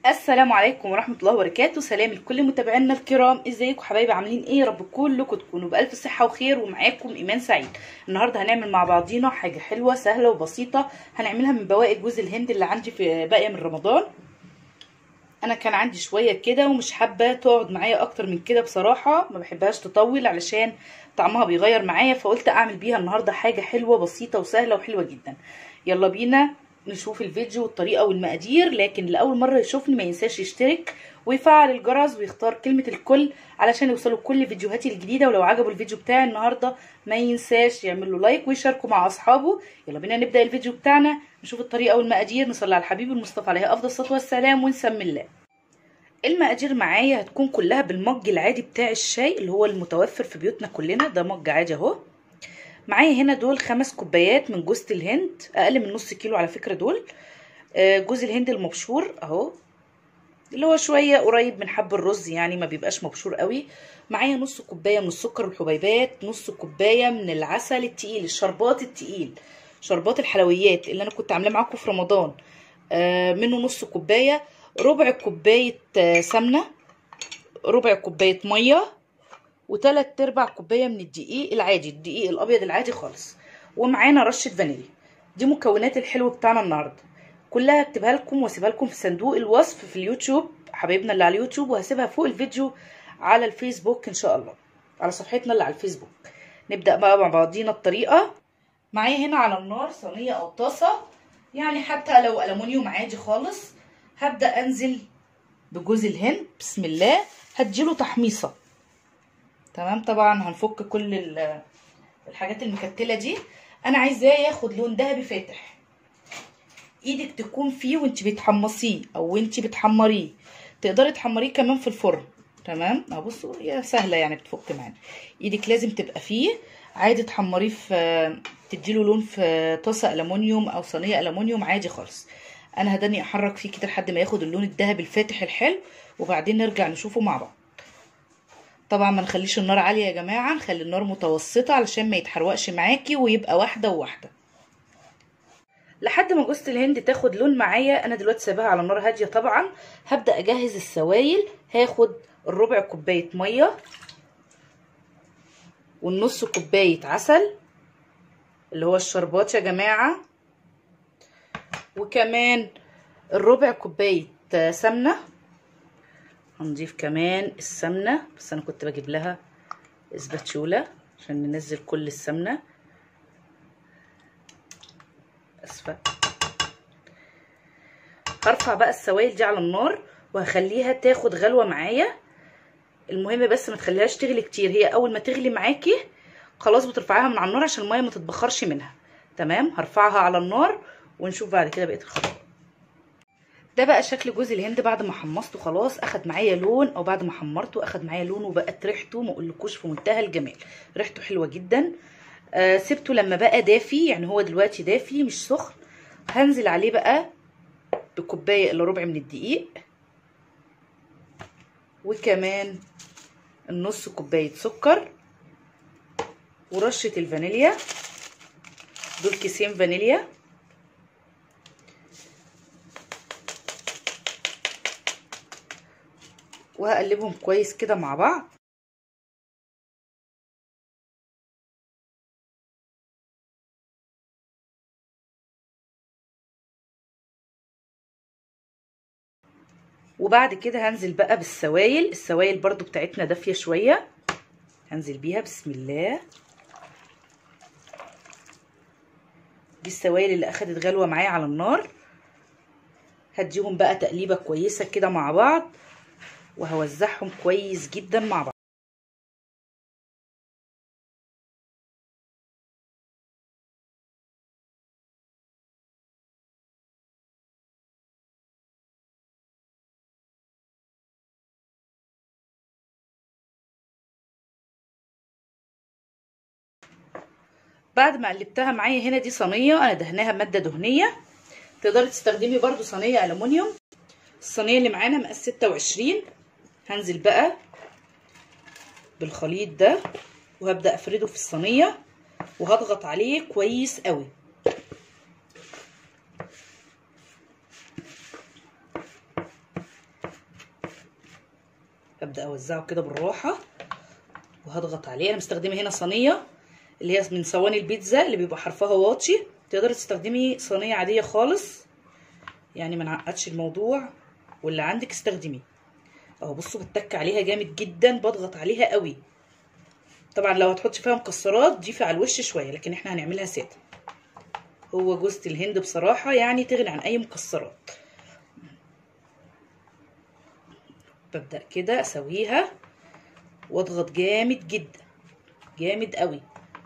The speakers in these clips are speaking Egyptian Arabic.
السلام عليكم ورحمة الله وبركاته سلام لكل متابعينا الكرام ازيكم حبايبي عاملين ايه يا رب كلكم تكونوا بألف صحة وخير ومعاكم ايمان سعيد النهاردة هنعمل مع بعضينا حاجة حلوة سهلة وبسيطة هنعملها من بواقي جوز الهند اللي عندي في باقية من رمضان انا كان عندي شوية كده ومش حابة تقعد معايا اكتر من كده بصراحة ما بحبهاش تطول علشان طعمها بيغير معايا فقلت اعمل بيها النهاردة حاجة حلوة بسيطة وسهلة وحلوة جدا يلا بينا نشوف الفيديو والطريقة والمقادير لكن لأول مرة يشوفني ما ينساش يشترك ويفعل الجرس ويختار كلمة الكل علشان يوصلوا كل فيديوهاتي الجديدة ولو عجبوا الفيديو بتاعي النهاردة ما ينساش يعمل له لايك ويشاركه مع أصحابه يلا بينا نبدأ الفيديو بتاعنا نشوف الطريقة والمقادير نصلي على الحبيب المصطفى عليه أفضل الصلاة والسلام ونسمي الله المقادير معايا هتكون كلها بالمج العادي بتاع الشاي اللي هو المتوفر في بيوتنا كلنا ده مج عادي اهو معايا هنا دول خمس كوبايات من جوز الهند اقل من نص كيلو على فكره دول جوز الهند المبشور اهو اللي هو شويه قريب من حب الرز يعني ما بيبقاش مبشور قوي معايا نص كوبايه من السكر والحبيبات نص كوبايه من العسل التقيل الشربات التقيل شربات الحلويات اللي انا كنت عاملاه معاكم في رمضان منه نص كوبايه ربع كوبايه سمنه ربع كوبايه ميه وتلات ارباع كوبايه من الدقيق العادي الدقيق الابيض العادي خالص ومعانا رشه فانيليا دي مكونات الحلو بتاعنا النهارده كلها هكتبها لكم واسيبها لكم في صندوق الوصف في اليوتيوب حبايبنا اللي على اليوتيوب وهسيبها فوق الفيديو على الفيسبوك ان شاء الله على صفحتنا اللي على الفيسبوك نبدا بقى مع بعضينا الطريقه معايا هنا على النار صينيه او طاسه يعني حتى لو الومنيوم عادي خالص هبدا انزل بجوز الهند بسم الله هديله تحميصه تمام طبعا هنفك كل الحاجات المكتله دي انا عايزاه ياخد لون ذهبي فاتح ايدك تكون فيه وانت بتحمصيه او وانت بتحمريه تقدري تحمريه كمان في الفرن تمام اهو بصوا هي سهله يعني بتفك معانا ايدك لازم تبقى فيه عادي تحمريه في تديله لون في طاسه الومنيوم او صينيه الومنيوم عادي خالص انا هداني احرك فيه كده لحد ما ياخد اللون الذهبي الفاتح الحلو وبعدين نرجع نشوفه مع بعض طبعا ما نخليش النار عاليه يا جماعه نخلي النار متوسطه علشان ما يتحرقش معاكي ويبقى واحده وواحده لحد ما جوزة الهند تاخد لون معايا انا دلوقتي سايباها على نار هاديه طبعا هبدا اجهز السوائل هاخد الربع كوبايه ميه والنص كوبايه عسل اللي هو الشربات يا جماعه وكمان الربع كوبايه سمنه هنضيف كمان السمنة بس انا كنت بجيب لها اسباتشولا عشان ننزل كل السمنة اسفة هرفع بقى السوائل دي على النار وهخليها تاخد غلوة معايا المهم بس ما تخليهاش تغلي كتير هي اول ما تغلي معاكي خلاص بترفعيها من على النار عشان المية ما تتبخرش منها تمام هرفعها على النار ونشوف بعد كده بقية الخطوات ده بقى شكل جوز الهند بعد ما حمصته خلاص اخد معايا لون او بعد ما حمرته اخد معايا لون وبقت ريحته ما اقولكوش في منتهى الجمال ريحته حلوه جدا آه سبته لما بقى دافي يعني هو دلوقتي دافي مش سخن هنزل عليه بقى بكوبايه الا ربع من الدقيق وكمان النص كوبايه سكر ورشه الفانيليا دول كيسين فانيليا وهقلبهم كويس كده مع بعض وبعد كده هنزل بقى بالسوائل السوائل برضو بتاعتنا دافيه شويه هنزل بيها بسم الله دي السوائل اللي اخدت غلوه معايا على النار هديهم بقى تقليبه كويسه كده مع بعض وهوزعهم كويس جدا مع بعض بعد ما قلبتها معايا هنا دي صينيه انا دهناها ماده دهنيه تقدري تستخدمي برضو صينيه الومنيوم الصينيه اللي معانا مقاس 26 هنزل بقى بالخليط ده وهبدا افرده في الصينيه وهضغط عليه كويس قوي هبدا اوزعه كده بالراحه وهضغط عليه انا مستخدمه هنا صينيه اللي هي من صواني البيتزا اللي بيبقى حرفها واطي تقدري تستخدمي صينيه عاديه خالص يعني ما نعقدش الموضوع واللي عندك استخدميه اهو بصوا بتك عليها جامد جدا بضغط عليها قوي طبعا لو هتحطي فيها مكسرات ضيفي على الوش شويه لكن احنا هنعملها ساده هو جوزة الهند بصراحه يعني تغني عن اي مكسرات ببدا كده اسويها واضغط جامد جدا جامد قوي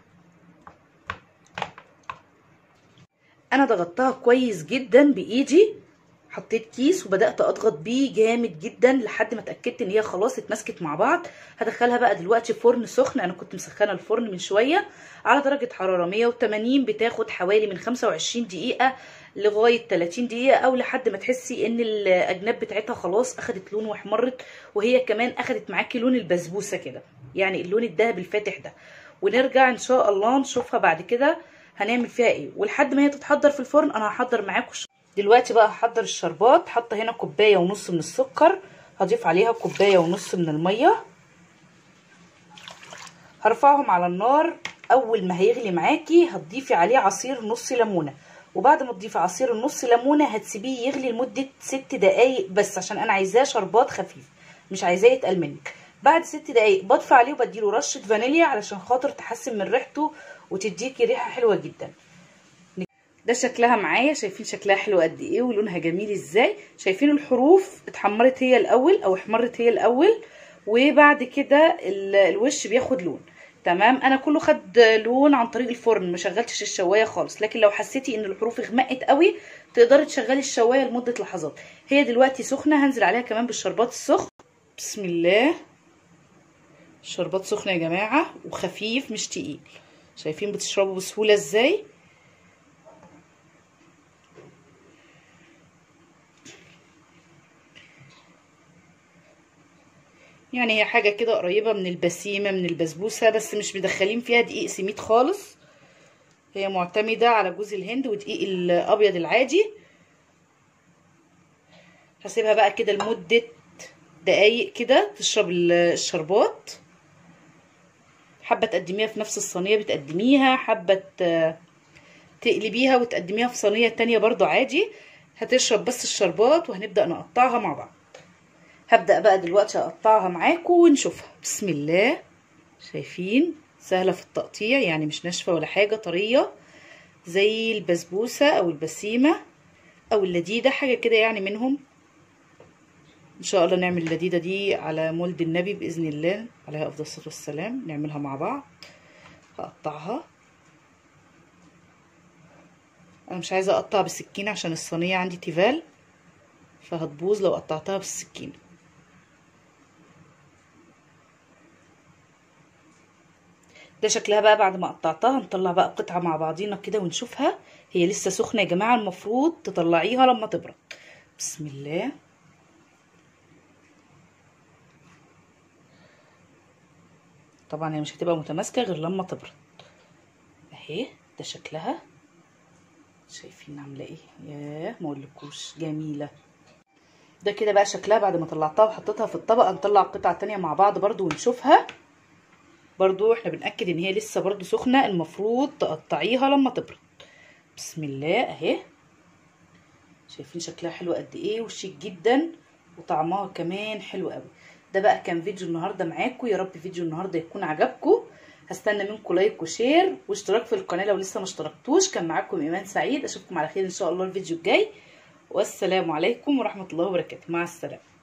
انا ضغطتها كويس جدا بايدي حطيت كيس وبدات اضغط بيه جامد جدا لحد ما اتاكدت ان هي خلاص اتمسكت مع بعض هدخلها بقى دلوقتي فرن سخن انا كنت مسخنه الفرن من شويه على درجه حراره 180 بتاخد حوالي من 25 دقيقه لغايه 30 دقيقه او لحد ما تحسي ان الاجناب بتاعتها خلاص اخدت لون واحمرت وهي كمان اخدت معاكي لون البسبوسه كده يعني اللون الذهبي الفاتح ده ونرجع ان شاء الله نشوفها بعد كده هنعمل فيها ايه ولحد ما هي تتحضر في الفرن انا هحضر معاكم دلوقتي بقى هحضر الشربات حاطه هنا كوبايه ونص من السكر هضيف عليها كوبايه ونص من الميه هرفعهم على النار اول ما هيغلي معاكي هتضيفي عليه عصير نص ليمونه وبعد ما تضيفي عصير النص ليمونه هتسيبيه يغلي لمده ست دقايق بس عشان انا عايزاه شربات خفيف مش عايزاه يتقل منك بعد ست دقايق بطفي عليه وبديله رشه فانيليا علشان خاطر تحسن من ريحته وتديكي ريحه حلوه جدا ده شكلها معايا شايفين شكلها حلو قد ايه ولونها جميل ازاي شايفين الحروف اتحمرت هي الاول او احمرت هي الاول وبعد كده الوش بياخد لون تمام انا كله خد لون عن طريق الفرن ما شغلتش الشوايه خالص لكن لو حسيتي ان الحروف غمقت قوي تقدري تشغلي الشوايه لمده لحظات هي دلوقتي سخنه هنزل عليها كمان بالشربات السخن بسم الله الشربات سخنه يا جماعه وخفيف مش تقيل شايفين بتشربوا بسهوله ازاي يعني هي حاجة كده قريبة من البسيمة من البسبوسة بس مش مدخلين فيها دقيق سميد خالص هي معتمدة على جوز الهند ودقيق الأبيض العادي هسيبها بقى كده لمدة دقايق كده تشرب الشربات حابة تقدميها في نفس الصينية بتقدميها حابة تقلبيها وتقدميها في صينية تانية برضو عادي هتشرب بس الشربات وهنبدأ نقطعها مع بعض هبدأ بقى دلوقتي اقطعها معاكم ونشوفها بسم الله شايفين سهلة في التقطيع يعني مش ناشفة ولا حاجة طرية زي البسبوسة او البسيمة او اللذيذة حاجة كده يعني منهم ان شاء الله نعمل اللذيذة دي على مولد النبي بإذن الله عليه افضل الصلاة والسلام نعملها مع بعض هقطعها انا مش عايزة اقطع بالسكينة عشان الصينية عندي تيفال فهتبوظ لو قطعتها بالسكينة ده شكلها بقى بعد ما قطعتها نطلع بقى قطعة مع بعضينا كده ونشوفها هي لسه سخنة يا جماعة المفروض تطلعيها لما تبرد بسم الله طبعا هي مش هتبقى متماسكة غير لما تبرد اهي ده شكلها شايفين عاملة ايه ياه مقولكوش جميلة ده كده بقى شكلها بعد ما طلعتها وحطيتها في الطبق نطلع قطعة تانية مع بعض برضو ونشوفها برضو احنا بنأكد ان هي لسه برضو سخنة المفروض تقطعيها لما تبرد بسم الله اهي شايفين شكلها حلو قد ايه وشيك جدا وطعمها كمان حلو قوي ده بقى كان فيديو النهارده معاكم يا رب فيديو النهارده يكون عجبكم هستنى منكم لايك وشير واشتراك في القناه لو لسه ما اشتركتوش كان معاكم ايمان سعيد اشوفكم على خير ان شاء الله الفيديو الجاي والسلام عليكم ورحمه الله وبركاته مع السلامه